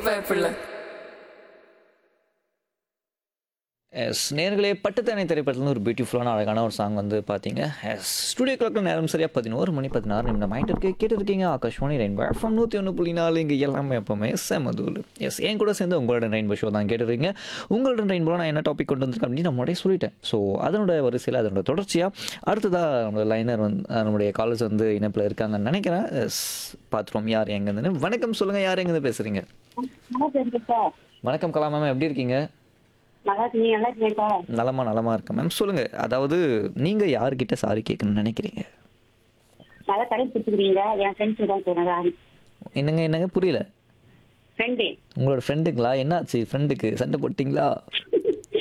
பயப்படல எஸ் நேர்களே பட்டுத்தனை திரைப்படத்துல ஒரு பியூட்டிஃபுல்லான அழகான ஒரு சாங் வந்து பார்த்தீங்க எஸ் ஸ்டுடியோ கிளாக்கில் நேரம் சரியாக பதினோரு மணி பதினாறு நிமிடம் ஆகிட்டு இருக்கு கேட்டுருக்கீங்க ஆகாஷ்வாணி ரெயின்போ எஃப்எம் நூற்றி ஒன்று புள்ளி நாலு இங்கே எல்லாமே எப்போவுமே செமதூல் எஸ் என் கூட சேர்ந்து உங்களோட ரெயின்போ ஷோ தான் கேட்டுருக்கீங்க உங்களோட ரெயின்போ நான் என்ன டாபிக் கொண்டு வந்திருக்கேன் அப்படின்னு நான் முன்னாடியே சொல்லிட்டேன் ஸோ அதனோட வரிசையில் அதனோட தொடர்ச்சியாக அடுத்ததாக நம்மளோட லைனர் வந்து அஹ், நம்முடைய காலேஜ் வந்து இணைப்பில் இருக்காங்கன்னு நினைக்கிறேன் எஸ் பார்த்துருவோம் யார் எங்கேருந்துன்னு வணக்கம் சொல்லுங்கள் யார் எங்கேருந்து பேசுகிறீங்க நல்லா தெரிஞ்சுப்பா வணக்கம் கலா மேம் எப்படி இருக்கீங்க நல்லா இருக்கு. நீ நல்லா இருக்கீங்கப்பா நலமா நலமா இருக்கேன் மேம் சொல்லுங்க அதாவது நீங்க யார்கிட்ட சாரி கேட்கணும்னு நினைக்கிறீங்க நல்லா கடை பிடிச்சிக்கிறீங்க என் ஃப்ரெண்ட்ஸ் தான் சொன்னதா என்னங்க என்னங்க புரியல ஃப்ரெண்டு உங்களோட ஃப்ரெண்டுங்களா என்னாச்சு ஃப்ரெண்டுக்கு சண்டை போட்டிங்களா